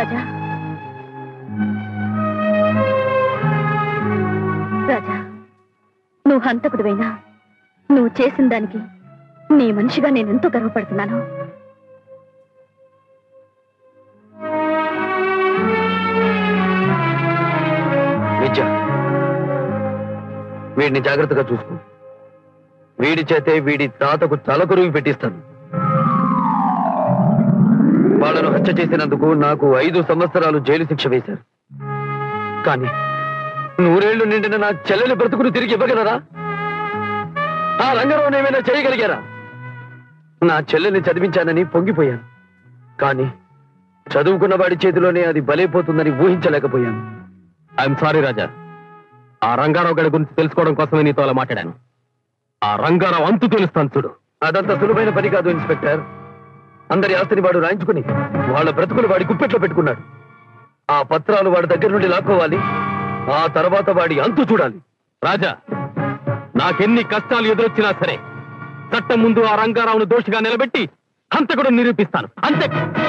రాజా రాజా నువ్వు హంతకుడివైనా నువ్వు చేసిన దానికి నీ మనిషిగా నేను ఎంతో గర్వపడుతున్నాను విద్య వీడిని జాగ్రత్తగా చూసుకో వీడి చేతే వీడి తాతకు తలకొరువి పెట్టిస్తాను వాళ్ళను హత్య చేసినందుకు నాకు ఐదు సంవత్సరాలు జైలు శిక్ష వేశారు కానీ నూరేళ్లు నిండిన నా చెల్లెలి బ్రతుకును తిరిగి ఇవ్వగలరా ఆ రంగంలో ఏమైనా చేయగలిగారా నా చెల్లెల్ని చదివించానని పొంగిపోయాను కానీ చదువుకున్న వాడి చేతిలోనే అది బలైపోతుందని ఊహించలేకపోయాను ఐఎమ్ సారీ రాజా ఆ రంగారావు గడి గురించి తెలుసుకోవడం కోసమే నీతో అలా మాట్లాడాను ఆ రంగారావు అంతు తెలుస్తాను చూడు అదంత సులువైన పని కాదు ఇన్స్పెక్టర్ అందరి ఆస్తిని వాడు రాయించుకుని వాళ్ళ బ్రతుకులు వాడి గుప్పెట్లో పెట్టుకున్నాడు ఆ పత్రాలు వాడి దగ్గర నుండి లాక్కోవాలి ఆ తర్వాత వాడి అంతు చూడాలి రాజా నాకెన్ని కష్టాలు ఎదురొచ్చినా సరే చట్టం ముందు ఆ రంగారావును దోషిగా నిలబెట్టి హంతకుడు నిరూపిస్తాను అంతే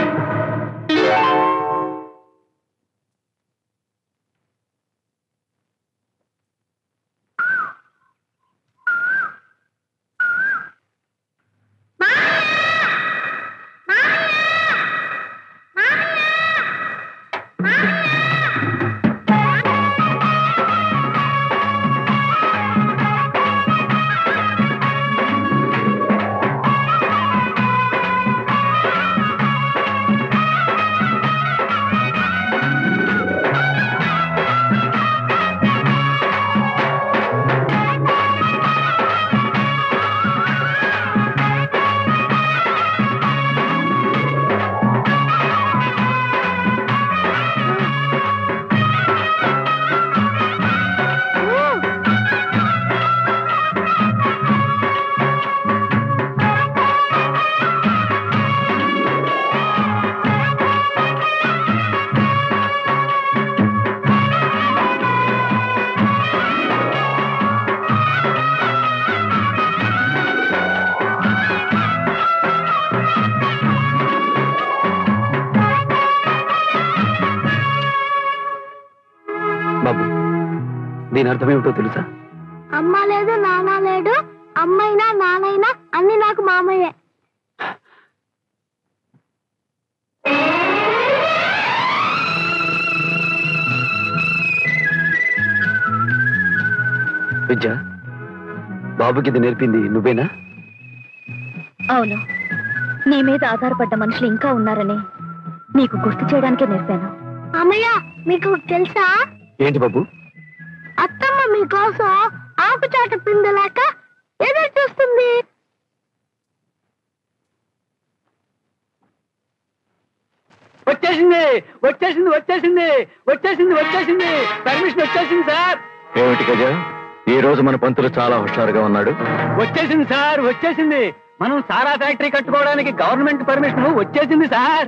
బాబు దీని అర్థమేమిటో తెలుసా అమ్మ లేదు నాన్న లేడు అమ్మైనా నాన్నైనా అన్ని నాకు మామయ్యే విద్య బాబుకి ఇది నేర్పింది నువ్వేనా అవును నీ మీద ఆధారపడ్డ మనుషులు ఇంకా ఉన్నారని నీకు గుర్తు చేయడానికే నేర్పాను అమ్మయ్య మీకు తెలుసా ఏంటి బాబు అత్తమ్మ మీకోసం ఆకు చాట పిందలాక ఎదురు చూస్తుంది వచ్చేసింది వచ్చేసింది వచ్చేసింది వచ్చేసింది వచ్చేసింది పర్మిషన్ వచ్చేసింది సార్ ఏమిటి గజ ఈ రోజు మన పంతులు చాలా హుషారుగా ఉన్నాడు వచ్చేసింది సార్ వచ్చేసింది మనం సారా ఫ్యాక్టరీ కట్టుకోవడానికి గవర్నమెంట్ పర్మిషన్ వచ్చేసింది sir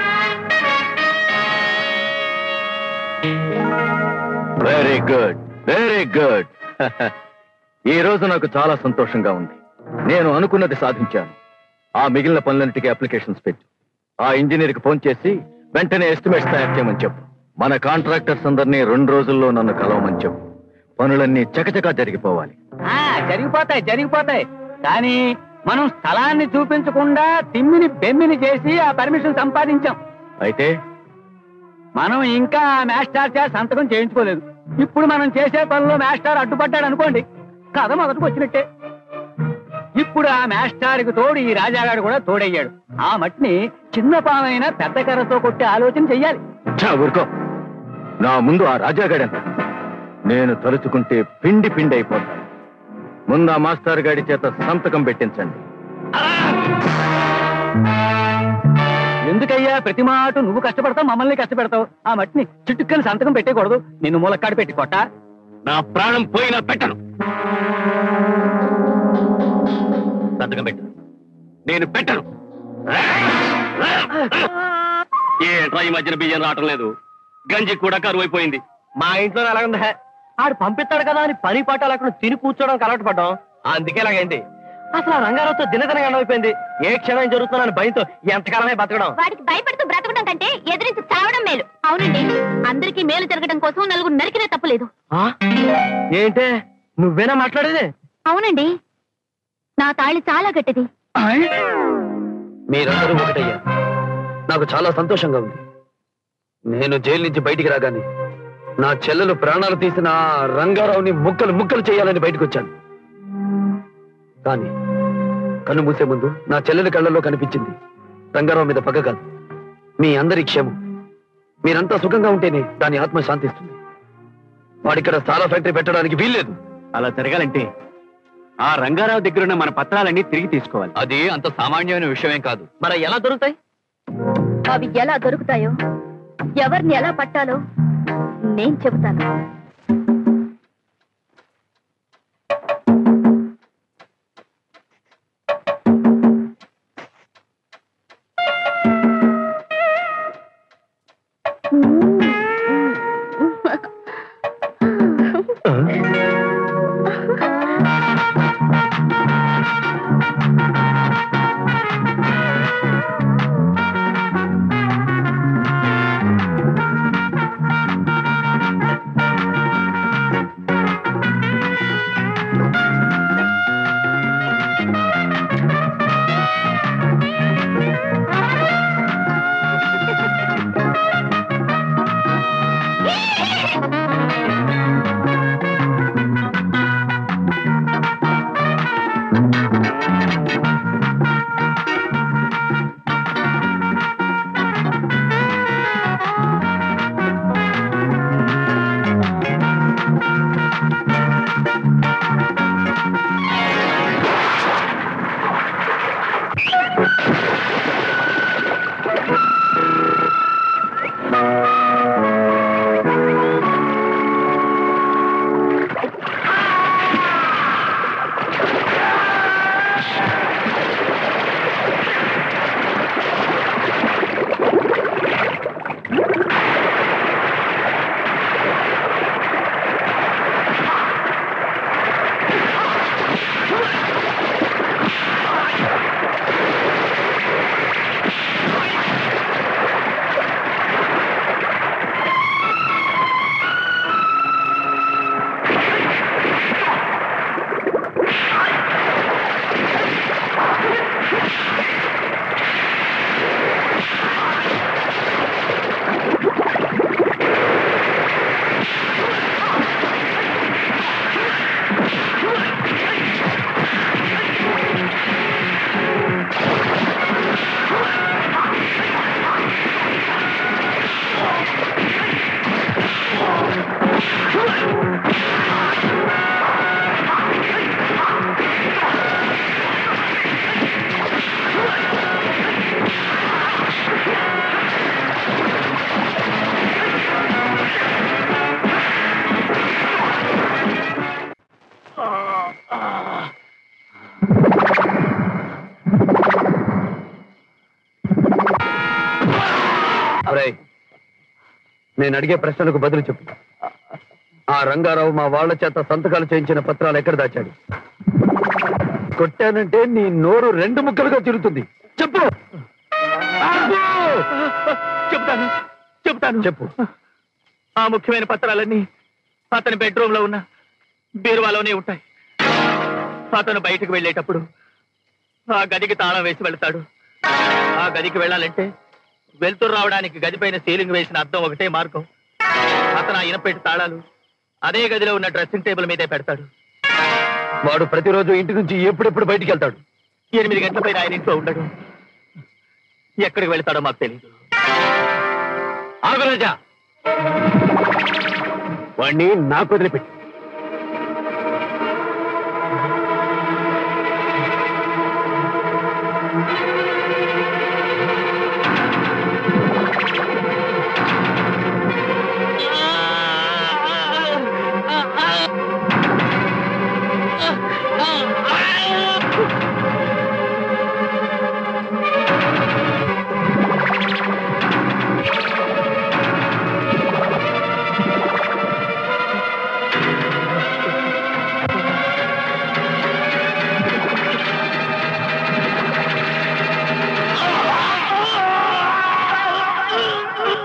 very good very good ఈ రోజు నాకు చాలా సంతోషంగా ఉంది నేను అనుకున్నది సాధించాను ఆ మిగిలిన పనులన్నిటికీ అప్లికేషన్స్ పెట్టు ఆ ఇంజనీర్కి ఫోన్ చేసి వెంటనే ఎస్టిమేట్స్ తయారు చేయమని చెప్పు మన కాంట్రాక్టర్స్ అందరినీ రెండు రోజుల్లో నన్ను కలవమని చెప్పు పనులన్నీ చకచకా జరిగిపోవాలి ఆ, జరిగిపోతాయి జరిగిపోతాయి కానీ మనం స్థలాన్ని చూపించకుండా తిమ్మిని బెమ్మిని చేసి ఆ పర్మిషన్ సంపాదించాం అయితే మనం ఇంకా ఆ మాస్టర్ చే సంతకం చేయించుకోలేదు ఇప్పుడు మనం చేసే పనిలో మాస్టర్ అడ్డుపడ్డాడు అనుకోండి కథ మొదటికి వచ్చినట్టే ఇప్పుడు ఆ మాస్టార్కి తోడు ఈ రాజాగాడు కూడా తోడయ్యాడు ఆ మట్టిని చిన్న పామైనా పెద్ద కర్రతో కొట్టే ఆలోచన చెయ్యాలి ఛా, ఊరుకో నా ముందు ఆ రాజాగాడన్ నేను తలుచుకుంటే పిండి పిండి అయిపోతాను ముందు ఆ మాస్టర్ గాడి చేత సంతకం పెట్టించండి ఎందుకయ్యా ప్రతి మాట నువ్వు కష్టపడతావు మమ్మల్ని కష్టపెడతావు ఆ మట్టిని చిట్టుక్కని సంతకం పెట్టకూడదు నిన్ను మూలక్కాడు పెట్టి కొట్ట నా ప్రాణం పోయినా పెట్టను సంతకం పెట్టు నేను పెట్టను ఏంట్రా ఈ మధ్యన బియ్యం రావటం లేదు గంజి కూడా కరువు అయిపోయింది మా ఇంట్లో అలా ఉందా ఆడు పంపిస్తాడు కదా అని పని పాట లేకుండా తిని కూర్చోవడం అలవాటు పడ్డాం అందుకే ఇలాగైంది అసలు ఆ రంగారావుతో దినదినగా అయిపోయింది ఏ క్షణం జరుగుతుందని భయంతో ఎంతకాలమే బతకడం వాడికి భయపడుతూ బ్రతకడం కంటే ఎదిరించి చావడం మేలు అవునండి అందరికీ మేలు జరగడం కోసం నలుగురు నరికినా తప్పులేదు ఆ? ఏంటే నువ్వేనా మాట్లాడేది అవునండి నా తాళి చాలా గట్టిది మీరందరూ ఒకటయ్యారు నాకు చాలా సంతోషంగా ఉంది నేను జైలు నుంచి బయటికి రాగానే నా చెల్లెలు ప్రాణాలు తీసిన ఆ రంగారావుని ముక్కలు ముక్కలు చేయాలని బయటకు వచ్చాను కానీ కన్ను మూసే ముందు నా చెల్లెలి కళ్ళల్లో కనిపించింది రంగారావు మీద పగ కాదు మీ అందరి క్షేమం మీరంతా సుఖంగా ఉంటేనే దాని ఆత్మ శాంతిస్తుంది వాడిక్కడ చాలా ఫ్యాక్టరీ పెట్టడానికి వీల్లేదు అలా జరగాలంటే ఆ రంగారావు దగ్గర ఉన్న మన పత్రాలన్నీ తిరిగి తీసుకోవాలి అది అంత సామాన్యమైన విషయమేం కాదు మరి ఎలా దొరుకుతాయి అవి ఎలా దొరుకుతాయో ఎవరిని ఎలా పట్టాలో నేను చెబుతాను ఒరేయ్, నేను అడిగే ప్రశ్నలకు బదులు చెప్పు ఆ రంగారావు మా వాళ్ళ చేత సంతకాలు చేయించిన పత్రాలు ఎక్కడ దాచాడు కొట్టానంటే నీ నోరు రెండు ముక్కలుగా చిరుతుంది చెప్పు చెప్తాను చెప్తాను చెప్పు ఆ ముఖ్యమైన పత్రాలన్నీ అతని బెడ్రూమ్ లో ఉన్న బీరువాలోనే ఉంటాయి అతను బయటకు వెళ్ళేటప్పుడు ఆ గదికి తాళం వేసి వెళ్తాడు ఆ గదికి వెళ్ళాలంటే వెళ్తురు రావడానికి గదిపైన సీలింగ్ వేసిన అద్దం ఒకటే మార్గం అతను ఆ ఇనపెట్టి తాళాలు అదే గదిలో ఉన్న డ్రెస్సింగ్ టేబుల్ మీదే పెడతాడు వాడు ప్రతిరోజు ఇంటి నుంచి ఎప్పుడెప్పుడు బయటికి వెళ్తాడు ఎనిమిది గంటల పైన ఆయన ఇంట్లో ఉండడు ఎక్కడికి వెళ్తాడో మాకు తెలియదు ఆగరాజా వాణ్ణి నాకు వదిలిపెట్టు